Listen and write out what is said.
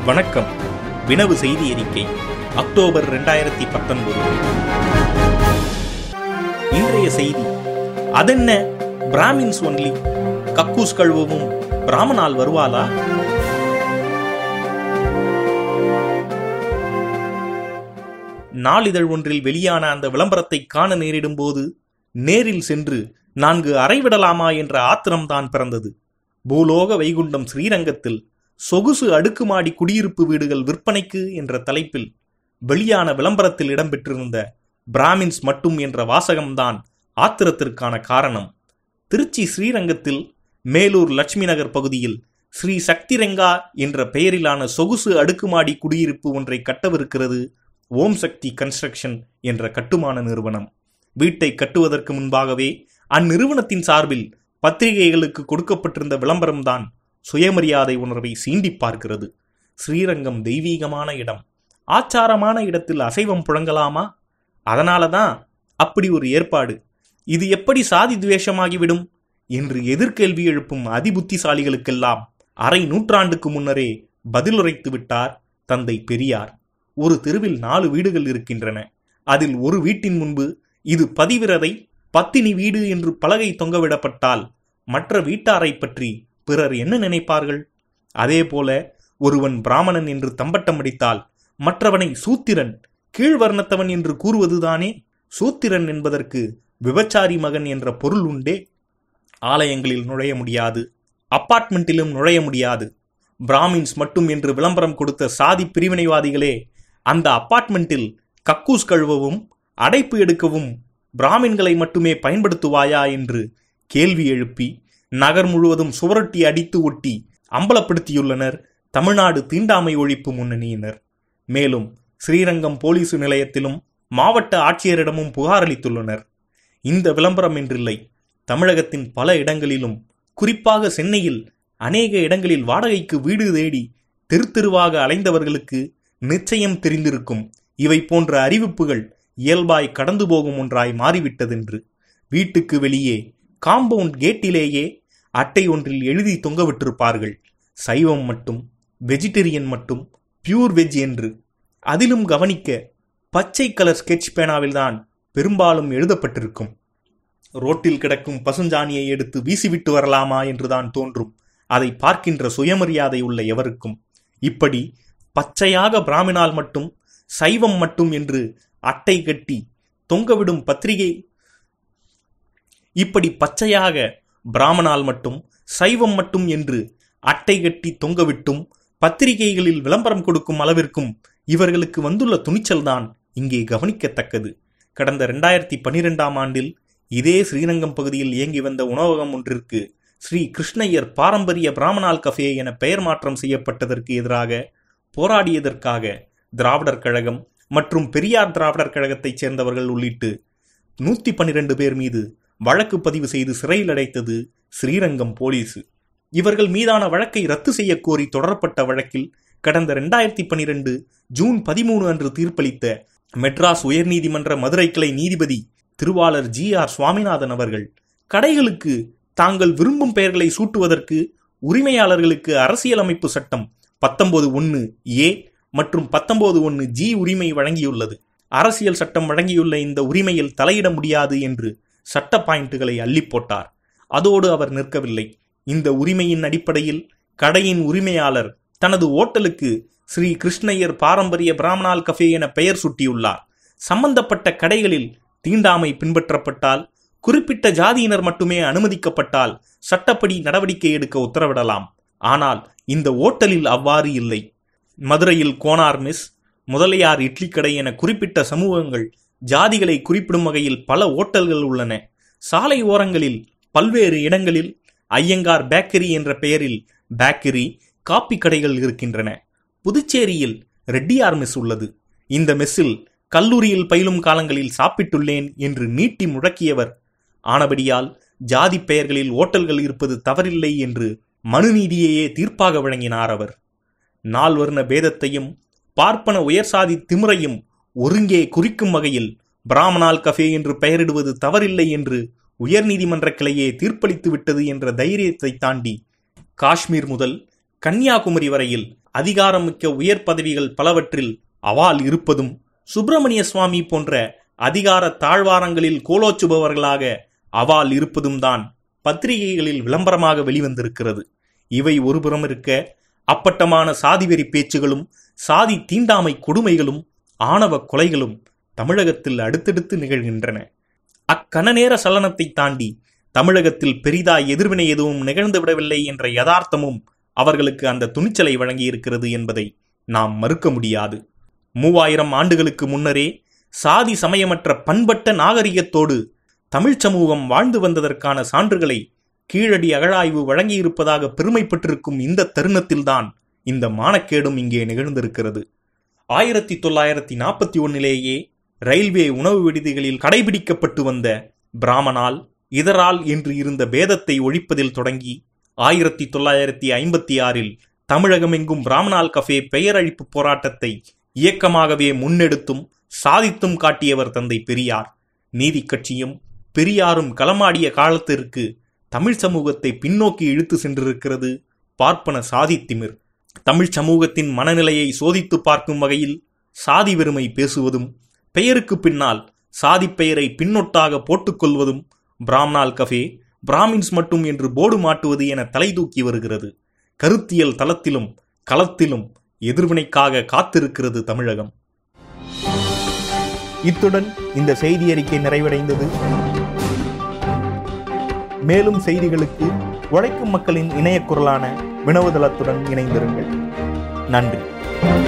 வணக்கம் வினவு செய்தி அறிக்கை அக்டோபர் ரெண்டாயிரத்தி பத்தொன்பது இன்றைய செய்தி அதென்ன பிராமின்ஸ் ஒன்லி கக்கூஸ் கழுவவும் பிராமணால் வருவாளா நாளிதழ் ஒன்றில் வெளியான அந்த விளம்பரத்தை காண நேரிடும் போது நேரில் சென்று நான்கு அறைவிடலாமா என்ற ஆத்திரம்தான் பிறந்தது பூலோக வைகுண்டம் ஸ்ரீரங்கத்தில் சொகுசு அடுக்குமாடி குடியிருப்பு வீடுகள் விற்பனைக்கு என்ற தலைப்பில் வெளியான விளம்பரத்தில் இடம்பெற்றிருந்த பிராமின்ஸ் மட்டும் என்ற வாசகம்தான் ஆத்திரத்திற்கான காரணம் திருச்சி ஸ்ரீரங்கத்தில் மேலூர் லட்சுமி நகர் பகுதியில் ஸ்ரீ சக்திரெங்கா என்ற பெயரிலான சொகுசு அடுக்குமாடி குடியிருப்பு ஒன்றை கட்டவிருக்கிறது ஓம் சக்தி கன்ஸ்ட்ரக்ஷன் என்ற கட்டுமான நிறுவனம் வீட்டை கட்டுவதற்கு முன்பாகவே அந்நிறுவனத்தின் சார்பில் பத்திரிகைகளுக்கு கொடுக்கப்பட்டிருந்த விளம்பரம்தான் சுயமரியாதை உணர்வை சீண்டி பார்க்கிறது ஸ்ரீரங்கம் தெய்வீகமான இடம் ஆச்சாரமான இடத்தில் அசைவம் புழங்கலாமா அதனால தான் அப்படி ஒரு ஏற்பாடு இது எப்படி சாதி துவேஷமாகிவிடும் என்று எதிர்கேள்வி எழுப்பும் அதிபுத்திசாலிகளுக்கெல்லாம் அரை நூற்றாண்டுக்கு முன்னரே பதிலுரைத்து விட்டார் தந்தை பெரியார் ஒரு தெருவில் நாலு வீடுகள் இருக்கின்றன அதில் ஒரு வீட்டின் முன்பு இது பதிவிரதை பத்தினி வீடு என்று பலகை தொங்கவிடப்பட்டால் மற்ற வீட்டாரை பற்றி பிறர் என்ன நினைப்பார்கள் அதேபோல ஒருவன் பிராமணன் என்று தம்பட்டம் அடித்தால் மற்றவனை சூத்திரன் கீழ்வர்ணத்தவன் என்று கூறுவதுதானே சூத்திரன் என்பதற்கு விபச்சாரி மகன் என்ற பொருள் உண்டே ஆலயங்களில் நுழைய முடியாது அப்பார்ட்மெண்ட்டிலும் நுழைய முடியாது பிராமின்ஸ் மட்டும் என்று விளம்பரம் கொடுத்த சாதி பிரிவினைவாதிகளே அந்த அப்பார்ட்மெண்ட்டில் கக்கூஸ் கழுவவும் அடைப்பு எடுக்கவும் பிராமின்களை மட்டுமே பயன்படுத்துவாயா என்று கேள்வி எழுப்பி நகர் முழுவதும் சுவரொட்டி அடித்து ஒட்டி அம்பலப்படுத்தியுள்ளனர் தமிழ்நாடு தீண்டாமை ஒழிப்பு முன்னணியினர் மேலும் ஸ்ரீரங்கம் போலீஸ் நிலையத்திலும் மாவட்ட ஆட்சியரிடமும் புகார் அளித்துள்ளனர் இந்த விளம்பரம் என்றில்லை தமிழகத்தின் பல இடங்களிலும் குறிப்பாக சென்னையில் அநேக இடங்களில் வாடகைக்கு வீடு தேடி தெரு தெருவாக அலைந்தவர்களுக்கு நிச்சயம் தெரிந்திருக்கும் இவை போன்ற அறிவிப்புகள் இயல்பாய் கடந்து போகும் ஒன்றாய் மாறிவிட்டதென்று வீட்டுக்கு வெளியே காம்பவுண்ட் கேட்டிலேயே அட்டை ஒன்றில் எழுதி தொங்கவிட்டிருப்பார்கள் சைவம் மட்டும் வெஜிடேரியன் மட்டும் பியூர் வெஜ் என்று அதிலும் கவனிக்க பச்சை கலர் ஸ்கெட்ச் பேனாவில்தான் பெரும்பாலும் எழுதப்பட்டிருக்கும் ரோட்டில் கிடக்கும் பசுஞ்சாணியை எடுத்து வீசிவிட்டு வரலாமா என்றுதான் தோன்றும் அதை பார்க்கின்ற சுயமரியாதை உள்ள எவருக்கும் இப்படி பச்சையாக பிராமினால் மட்டும் சைவம் மட்டும் என்று அட்டை கட்டி தொங்கவிடும் பத்திரிகை இப்படி பச்சையாக பிராமணால் மட்டும் சைவம் மட்டும் என்று அட்டை கட்டி தொங்கவிட்டும் பத்திரிகைகளில் விளம்பரம் கொடுக்கும் அளவிற்கும் இவர்களுக்கு வந்துள்ள துணிச்சல்தான் இங்கே கவனிக்கத்தக்கது கடந்த இரண்டாயிரத்தி பனிரெண்டாம் ஆண்டில் இதே ஸ்ரீரங்கம் பகுதியில் இயங்கி வந்த உணவகம் ஒன்றிற்கு ஸ்ரீ கிருஷ்ணய்யர் பாரம்பரிய பிராமணால் கஃபே என பெயர் மாற்றம் செய்யப்பட்டதற்கு எதிராக போராடியதற்காக திராவிடர் கழகம் மற்றும் பெரியார் திராவிடர் கழகத்தைச் சேர்ந்தவர்கள் உள்ளிட்டு நூத்தி பன்னிரண்டு பேர் மீது வழக்கு பதிவு செய்து சிறையில் அடைத்தது ஸ்ரீரங்கம் போலீஸ் இவர்கள் மீதான வழக்கை ரத்து செய்ய கோரி தொடரப்பட்ட வழக்கில் கடந்த இரண்டாயிரத்தி பனிரெண்டு ஜூன் பதிமூணு அன்று தீர்ப்பளித்த மெட்ராஸ் உயர்நீதிமன்ற மதுரை கிளை நீதிபதி திருவாளர் ஜி ஆர் சுவாமிநாதன் அவர்கள் கடைகளுக்கு தாங்கள் விரும்பும் பெயர்களை சூட்டுவதற்கு உரிமையாளர்களுக்கு அரசியலமைப்பு சட்டம் பத்தொன்பது ஒன்று ஏ மற்றும் பத்தொன்பது ஒன்று ஜி உரிமை வழங்கியுள்ளது அரசியல் சட்டம் வழங்கியுள்ள இந்த உரிமையில் தலையிட முடியாது என்று சட்ட பாயிண்ட்டுகளை அள்ளி போட்டார் அதோடு அவர் நிற்கவில்லை இந்த உரிமையின் அடிப்படையில் கடையின் உரிமையாளர் தனது ஓட்டலுக்கு ஸ்ரீ கிருஷ்ணய்யர் பாரம்பரிய பிராமணால் கஃபே என பெயர் சூட்டியுள்ளார் சம்பந்தப்பட்ட கடைகளில் தீண்டாமை பின்பற்றப்பட்டால் குறிப்பிட்ட ஜாதியினர் மட்டுமே அனுமதிக்கப்பட்டால் சட்டப்படி நடவடிக்கை எடுக்க உத்தரவிடலாம் ஆனால் இந்த ஓட்டலில் அவ்வாறு இல்லை மதுரையில் கோனார் மிஸ் முதலியார் இட்லி கடை என குறிப்பிட்ட சமூகங்கள் ஜாதிகளை குறிப்பிடும் வகையில் பல ஓட்டல்கள் உள்ளன சாலை ஓரங்களில் பல்வேறு இடங்களில் ஐயங்கார் பேக்கரி என்ற பெயரில் பேக்கரி காப்பி கடைகள் இருக்கின்றன புதுச்சேரியில் ரெட்டியார் மெஸ் உள்ளது இந்த மெஸ்ஸில் கல்லூரியில் பயிலும் காலங்களில் சாப்பிட்டுள்ளேன் என்று நீட்டி முழக்கியவர் ஆனபடியால் ஜாதி பெயர்களில் ஓட்டல்கள் இருப்பது தவறில்லை என்று மனுநீதியையே தீர்ப்பாக வழங்கினார் அவர் நால்வர்ண பேதத்தையும் பார்ப்பன உயர்சாதி திமுறையும் ஒருங்கே குறிக்கும் வகையில் பிராமணால் கஃபே என்று பெயரிடுவது தவறில்லை என்று உயர்நீதிமன்ற கிளையே தீர்ப்பளித்து விட்டது என்ற தைரியத்தை தாண்டி காஷ்மீர் முதல் கன்னியாகுமரி வரையில் அதிகாரமிக்க உயர் பதவிகள் பலவற்றில் அவால் இருப்பதும் சுப்பிரமணிய சுவாமி போன்ற அதிகார தாழ்வாரங்களில் கோலோச்சுபவர்களாக அவால் இருப்பதும் தான் பத்திரிகைகளில் விளம்பரமாக வெளிவந்திருக்கிறது இவை ஒருபுறம் இருக்க அப்பட்டமான சாதிவெறி பேச்சுகளும் சாதி தீண்டாமை கொடுமைகளும் ஆணவ கொலைகளும் தமிழகத்தில் அடுத்தடுத்து நிகழ்கின்றன அக்கணநேர சலனத்தை தாண்டி தமிழகத்தில் பெரிதாய் எதிர்வினை எதுவும் நிகழ்ந்துவிடவில்லை என்ற யதார்த்தமும் அவர்களுக்கு அந்த துணிச்சலை வழங்கியிருக்கிறது என்பதை நாம் மறுக்க முடியாது மூவாயிரம் ஆண்டுகளுக்கு முன்னரே சாதி சமயமற்ற பண்பட்ட நாகரிகத்தோடு தமிழ்ச் சமூகம் வாழ்ந்து வந்ததற்கான சான்றுகளை கீழடி அகழாய்வு வழங்கியிருப்பதாக பெருமைப்பட்டிருக்கும் இந்த தருணத்தில்தான் இந்த மானக்கேடும் இங்கே நிகழ்ந்திருக்கிறது ஆயிரத்தி தொள்ளாயிரத்தி நாற்பத்தி ஒன்னிலேயே ரயில்வே உணவு விடுதிகளில் கடைபிடிக்கப்பட்டு வந்த பிராமணால் இதரால் என்று இருந்த பேதத்தை ஒழிப்பதில் தொடங்கி ஆயிரத்தி தொள்ளாயிரத்தி ஐம்பத்தி ஆறில் தமிழகமெங்கும் பிராமணால் கஃபே பெயரழிப்பு போராட்டத்தை இயக்கமாகவே முன்னெடுத்தும் சாதித்தும் காட்டியவர் தந்தை பெரியார் நீதி கட்சியும் பெரியாரும் களமாடிய காலத்திற்கு தமிழ் சமூகத்தை பின்னோக்கி இழுத்து சென்றிருக்கிறது பார்ப்பன சாதித்திமிர் தமிழ் சமூகத்தின் மனநிலையை சோதித்து பார்க்கும் வகையில் சாதி வெறுமை பேசுவதும் பெயருக்கு பின்னால் சாதி பெயரை பின்னொட்டாக போட்டுக்கொள்வதும் பிராம்னால் கஃபே பிராமின்ஸ் மட்டும் என்று போர்டு மாட்டுவது என தலை தூக்கி வருகிறது கருத்தியல் தளத்திலும் களத்திலும் எதிர்வினைக்காக காத்திருக்கிறது தமிழகம் இத்துடன் இந்த செய்தி அறிக்கை நிறைவடைந்தது மேலும் செய்திகளுக்கு உழைக்கும் மக்களின் இணைய குரலான வினவுதளத்துடன் இணைந்திருங்கள் நன்றி